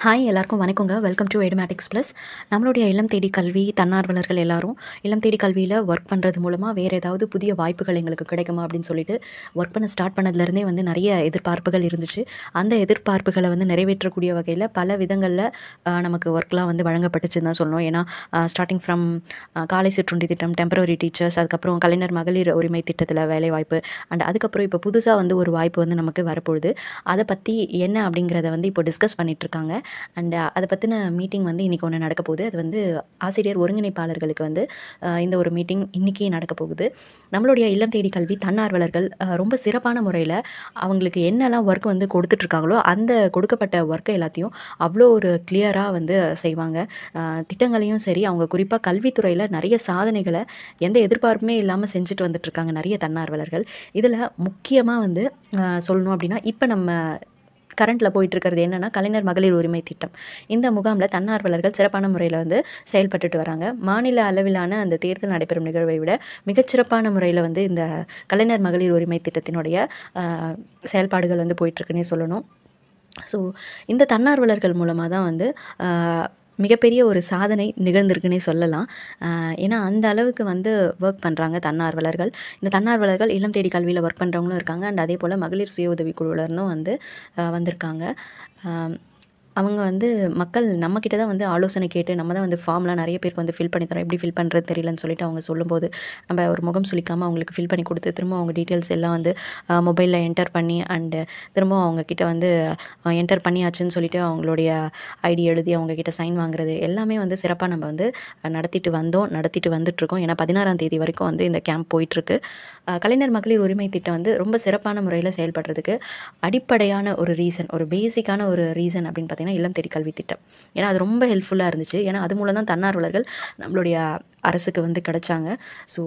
hi எல்லாருக்கும் வணக்கங்க welcome to Edumatics plus நம்மளுடைய இல்லம் தேடி கல்வி தன்னார்வலர்கள் எல்லாரும் இல்லம் தேடி கல்வியில் ஒர்க் பண்ணுறது மூலமாக வேறு ஏதாவது புதிய வாய்ப்புகள் எங்களுக்கு கிடைக்குமா அப்படின்னு சொல்லிட்டு ஒர்க் பண்ண ஸ்டார்ட் பண்ணதுலேருந்தே வந்து நிறைய எதிர்பார்ப்புகள் இருந்துச்சு அந்த எதிர்பார்ப்புகளை வந்து நிறைவேற்றக்கூடிய வகையில் பல விதங்களில் நமக்கு ஒர்க்லாம் வந்து வழங்கப்பட்டுச்சுன்னு தான் சொல்லணும் ஏன்னா ஸ்டார்டிங் ஃப்ரம் காலை சிற்றுண்டி திட்டம் டெம்பரரி டீச்சர்ஸ் அதுக்கப்புறம் கலைஞர் மகளிர் உரிமை திட்டத்தில் வேலைவாய்ப்பு அண்ட் அதுக்கப்புறம் இப்போ புதுசாக வந்து ஒரு வாய்ப்பு வந்து நமக்கு வரப்போகுது அதை பற்றி என்ன அப்படிங்கிறத வந்து இப்போ டிஸ்கஸ் பண்ணிட்டு இருக்காங்க அண்ட் அதை பற்றின மீட்டிங் வந்து இன்றைக்கி ஒன்று நடக்க போகுது அது வந்து ஆசிரியர் ஒருங்கிணைப்பாளர்களுக்கு வந்து அஹ், இந்த ஒரு மீட்டிங் இன்றைக்கி நடக்க போகுது நம்மளுடைய இல்லம் தேடி கல்வி தன்னார்வலர்கள் அஹ், ரொம்ப சிறப்பான முறையில் அவங்களுக்கு என்னெல்லாம் ஒர்க் வந்து கொடுத்துட்ருக்காங்களோ அந்த கொடுக்கப்பட்ட ஒர்க்கை எல்லாத்தையும் அவ்வளோ ஒரு கிளியராக வந்து செய்வாங்க அஹ், திட்டங்களையும் சரி அவங்க குறிப்பாக கல்வித்துறையில் நிறைய சாதனைகளை எந்த எதிர்பார்ப்புமே இல்லாமல் செஞ்சுட்டு வந்துட்டுருக்காங்க நிறைய தன்னார்வலர்கள் இதில் முக்கியமாக வந்து அஹ், சொல்லணும் அப்படின்னா இப்போ நம்ம கரண்ட்டில் போயிட்டு இருக்கிறது என்னென்னா கலைஞர் மகளிர் உரிமை திட்டம் இந்த முகாமில் தன்னார்வலர்கள் சிறப்பான முறையில் வந்து செயல்பட்டுட்டு வராங்க மாநில அளவிலான அந்த தேர்தல் நடைபெறும் நிகழ்வை விட மிகச்சிறப்பான முறையில் வந்து இந்த கலைஞர் மகளிர் உரிமை திட்டத்தினுடைய அஹ், செயல்பாடுகள் வந்து போயிட்டுருக்குன்னே சொல்லணும் ஸோ இந்த தன்னார்வலர்கள் மூலமாக தான் வந்து அஹ், மிகப்பெரிய ஒரு சாதனை நிகழ்ந்திருக்குன்னே சொல்லலாம் அஹ், ஏன்னா அந்த அளவுக்கு வந்து ஒர்க் பண்ணுறாங்க தன்னார்வலர்கள் இந்த தன்னார்வலர்கள் இல்லம் தேடி கல்வியில் ஒர்க் பண்ணுறவங்களும் இருக்காங்க அண்ட் அதே போல் மகளிர் சுய உதவி குழுவுல இருந்தும் வந்து அஹ், வந்திருக்காங்க அஹ், அவங்க வந்து மக்கள் நம்மக்கிட்ட தான் வந்து ஆலோசனை கேட்டு நம்ம தான் வந்து ஃபார்ம்லாம் நிறைய பேருக்கு வந்து ஃபில் பண்ணி தரோம் எப்படி ஃபில் பண்ணுறது தெரியலன்னு சொல்லிட்டு அவங்க சொல்லும்போது நம்ம ஒரு முகம் சுளிக்காமல் அவங்களுக்கு ஃபில் பண்ணி கொடுத்து திரும்ப அவங்க டீட்டெயில்ஸ் எல்லாம் வந்து மொபைலில் என்டர் பண்ணி அண்டு திரும்ப அவங்க கிட்ட வந்து என்டர் பண்ணியாச்சுன்னு சொல்லிட்டு அவங்களுடைய ஐடி எழுதி அவங்க கிட்ட சைன் வாங்குறது எல்லாமே வந்து சிறப்பாக நம்ம வந்து அஹ், நடத்திட்டு வந்தோம் நடத்திட்டு வந்துட்டுருக்கோம் ஏன்னா பதினாறாம் தேதி வரைக்கும் வந்து இந்த கேம்ப் போயிட்டுருக்கு அஹ், கலைஞர் மகளிர் உரிமை திட்டம் வந்து ரொம்ப சிறப்பான முறையில் செயல்படுறதுக்கு அடிப்படையான ஒரு ரீசன் ஒரு பேசிக்கான ஒரு ரீசன் அப்படின்னு பார்த்தீங்கன்னா இல்லம் தேடி கல்வி திட்டம் ஏன்னா அது ரொம்ப ஹெல்ப்ஃபுல்லாக இருந்துச்சு ஏன்னா அது மூலம் தான் தன்னார்வலர்கள் நம்மளுடைய அரசுக்கு வந்து கிடைச்சாங்க ஸோ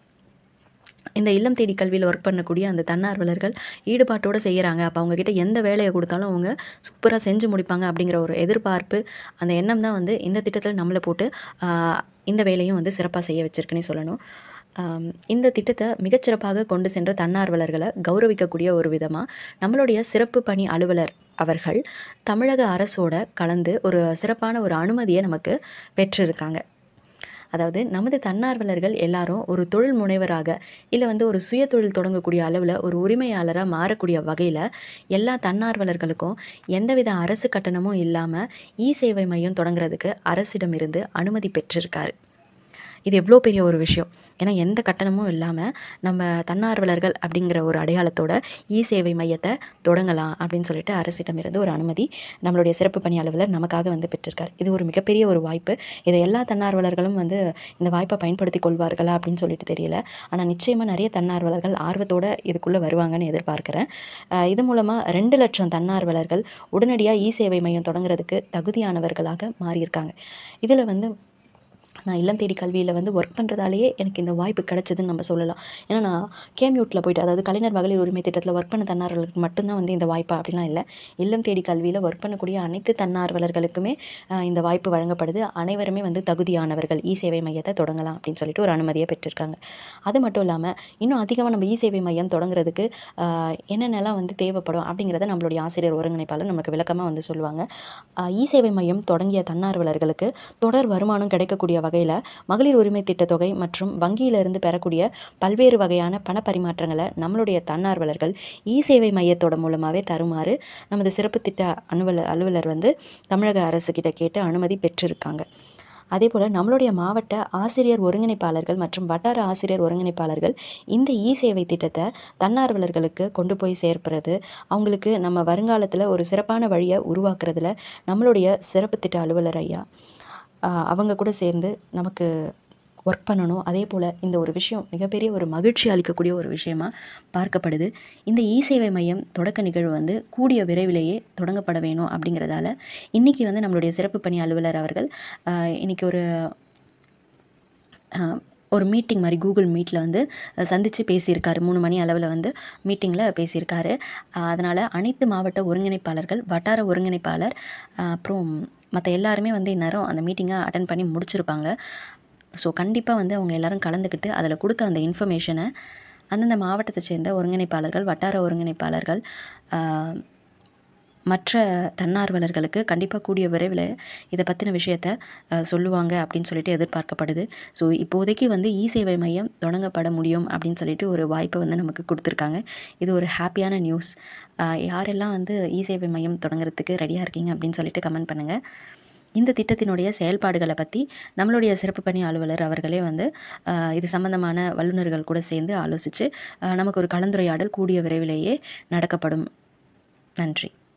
இந்த இல்லம் தேடி கல்வியில் ஒர்க் பண்ணக்கூடிய அந்த தன்னார்வலர்கள் ஈடுபாட்டோடு செய்கிறாங்க அப்போ அவங்கக்கிட்ட எந்த வேலையை கொடுத்தாலும் அவங்க சூப்பராக செஞ்சு முடிப்பாங்க அப்படிங்கிற ஒரு எதிர்பார்ப்பு அந்த எண்ணம் தான் வந்து இந்த திட்டத்தில் நம்மளை போட்டு ஆஹ், இந்த வேலையும் வந்து சிறப்பாக செய்ய வச்சிருக்குன்னே சொல்லணும் ஆம், இந்த திட்டத்தை மிகச்சிறப்பாக கொண்டு சென்ற தன்னார்வலர்களை கௌரவிக்கக்கூடிய ஒரு விதமாக நம்மளுடைய சிறப்பு பணி அலுவலர் அவர்கள் தமிழக அரசோட கலந்து ஒரு சிறப்பான ஒரு அனுமதியை நமக்கு பெற்றிருக்காங்க அதாவது நமது தன்னார்வலர்கள் எல்லாரும் ஒரு தொழில் முனைவராக இல்லை வந்து ஒரு சுய தொழில் தொடங்கக்கூடிய அளவில் ஒரு உரிமையாளராக மாறக்கூடிய வகையில் எல்லா தன்னார்வலர்களுக்கும் எந்தவித அரசு கட்டணமும் இல்லாமல் இ சேவை மையம் தொடங்குறதுக்கு அரசிடமிருந்து அனுமதி பெற்றிருக்காரு இது எவ்வளோ பெரிய ஒரு விஷயம் ஏன்னா எந்த கட்டணமும் இல்லாமல் நம்ம தன்னார்வலர்கள் அப்படிங்கிற ஒரு அடையாளத்தோட இ சேவை மையத்தை தொடங்கலாம் அப்படின்னு சொல்லிட்டு அரசிடமிருந்து ஒரு அனுமதி நம்மளுடைய சிறப்பு பணி அலுவலர் நமக்காக வந்து பெற்றிருக்கார் இது ஒரு மிகப்பெரிய ஒரு வாய்ப்பு இதை எல்லா தன்னார்வலர்களும் வந்து இந்த வாய்ப்பை பயன்படுத்தி கொள்வார்களா அப்படின்னு சொல்லிட்டு தெரியல ஆனால் நிச்சயமாக நிறைய தன்னார்வலர்கள் ஆர்வத்தோட இதுக்குள்ளே வருவாங்கன்னு எதிர்பார்க்குறேன் அஹ் இது மூலமாக ரெண்டு லட்சம் தன்னார்வலர்கள் உடனடியாக இ சேவை மையம் தொடங்குறதுக்கு தகுதியானவர்களாக மாறியிருக்காங்க இதில் வந்து நான் இல்லம் தேடி கல்வியில் வந்து ஒர்க் பண்ணுறதாலேயே எனக்கு இந்த வாய்ப்பு கிடைச்சதுன்னு நம்ம சொல்லலாம் ஏன்னா நான் கேம்யூட்டில் போயிட்டு அதாவது கலைஞர் மகளிர் உரிமை திட்டத்தில் ஒர்க் பண்ண தன்னார்வலர்களுக்கு மட்டும்தான் வந்து இந்த வாய்ப்பா அப்படிலாம் இல்லை இல்லம் தேடி கல்வியில் ஒர்க் பண்ணக்கூடிய அனைத்து தன்னார்வலர்களுக்குமே ஆஹ், இந்த வாய்ப்பு வழங்கப்படுது அனைவருமே வந்து தகுதியானவர்கள் இ சேவை மையத்தை தொடங்கலாம் அப்படின்னு சொல்லிட்டு ஒரு அனுமதியை பெற்றிருக்காங்க அது மட்டும் இல்லாமல் இன்னும் அதிகமாக நம்ம இ சேவை மையம் தொடங்குறதுக்கு ஆஹ், என்னென்னலாம் வந்து தேவைப்படும் அப்படிங்கிறத நம்மளுடைய ஆசிரியர் ஒருங்கிணைப்பாளர் நமக்கு விளக்கமாக வந்து சொல்லுவாங்க ஆஹ், இ சேவை மையம் தொடங்கிய தன்னார்வலர்களுக்கு தொடர் வருமானம் கிடைக்கக்கூடிய வகையில் மகளிர் உரிமை திட்டத் தொகை மற்றும் வங்கியிலிருந்து பெறக்கூடிய பல்வேறு வகையான பண பரிமாற்றங்களை நம்மளுடைய தன்னார்வலர்கள் இ சேவை மையத்தோட மூலமாகவே தருமாறு நமது சிறப்பு திட்ட அலுவலர் அலுவலர் வந்து தமிழக அரசு கிட்ட கேட்டு அனுமதி பெற்றிருக்காங்க அதே போல் நம்மளுடைய மாவட்ட ஆசிரியர் ஒருங்கிணைப்பாளர்கள் மற்றும் வட்டார ஆசிரியர் ஒருங்கிணைப்பாளர்கள் இந்த இ சேவை திட்டத்தை தன்னார்வலர்களுக்கு கொண்டு போய் சேர்ப்பது அவங்களுக்கு நம்ம வருங்காலத்தில் ஒரு சிறப்பான வழியை உருவாக்குறதுல நம்மளுடைய சிறப்பு திட்ட அலுவலர் ஐயா ஆஹ் அவங்க கூட சேர்ந்து நமக்கு ஒர்க் பண்ணணும் அதே போல் இந்த ஒரு விஷயம் மிகப்பெரிய ஒரு மகிழ்ச்சி அளிக்கக்கூடிய ஒரு விஷயமா பார்க்கப்படுது இந்த இ சேவை மையம் தொடக்க நிகழ்வு வந்து கூடிய விரைவிலேயே தொடங்கப்பட வேணும் அப்படிங்கிறதால இன்றைக்கி வந்து நம்மளுடைய சிறப்பு பணி அலுவலர் அவர்கள் ஆஹ் இன்னைக்கு ஒரு ஆஹ் ஒரு மீட்டிங் மாதிரி கூகுள் மீட்டில் வந்து சந்தித்து பேசியிருக்காரு மூணு மணி அளவில் வந்து மீட்டிங்கில் பேசியிருக்காரு அதனால் அனைத்து மாவட்ட ஒருங்கிணைப்பாளர்கள் வட்டார ஒருங்கிணைப்பாளர் ஆஹ் அப்புறம் மற்ற எல்லாருமே வந்து இந்நேரம் அந்த மீட்டிங்கை அட்டன் பண்ணி முடிச்சிருப்பாங்க ஸோ கண்டிப்பாக வந்து அவங்க எல்லாரும் கலந்துக்கிட்டு அதில் கொடுத்த அந்த இன்ஃபர்மேஷனை அந்தந்த மாவட்டத்தை சேர்ந்த ஒருங்கிணைப்பாளர்கள் வட்டார ஒருங்கிணைப்பாளர்கள் ஆஹ் மற்ற தன்னார்வலர்களுக்கு கண்டிப்பாக கூடிய விரைவில் இதை பற்றின விஷயத்த அஹ், சொல்லுவாங்க அப்படின்னு சொல்லிட்டு எதிர்பார்க்கப்படுது ஸோ இப்போதைக்கு வந்து இ சேவை மையம் தொடங்கப்பட முடியும் அப்படின்னு சொல்லிட்டு ஒரு வாய்ப்பை வந்து நமக்கு கொடுத்துருக்காங்க இது ஒரு ஹாப்பியான நியூஸ் யாரெல்லாம் வந்து இ சேவை மையம் தொடங்குறதுக்கு ரெடியாக இருக்கீங்க அப்படின்னு சொல்லிட்டு கமெண்ட் பண்ணுங்கள் இந்த திட்டத்தினுடைய செயல்பாடுகளை பற்றி நம்மளுடைய சிறப்பு பணி அலுவலர் அவர்களே வந்து அஹ், இது சம்பந்தமான வல்லுநர்கள் கூட சேர்ந்து ஆலோசித்து நமக்கு ஒரு கலந்துரையாடல் கூடிய விரைவிலேயே நடக்கப்படும் நன்றி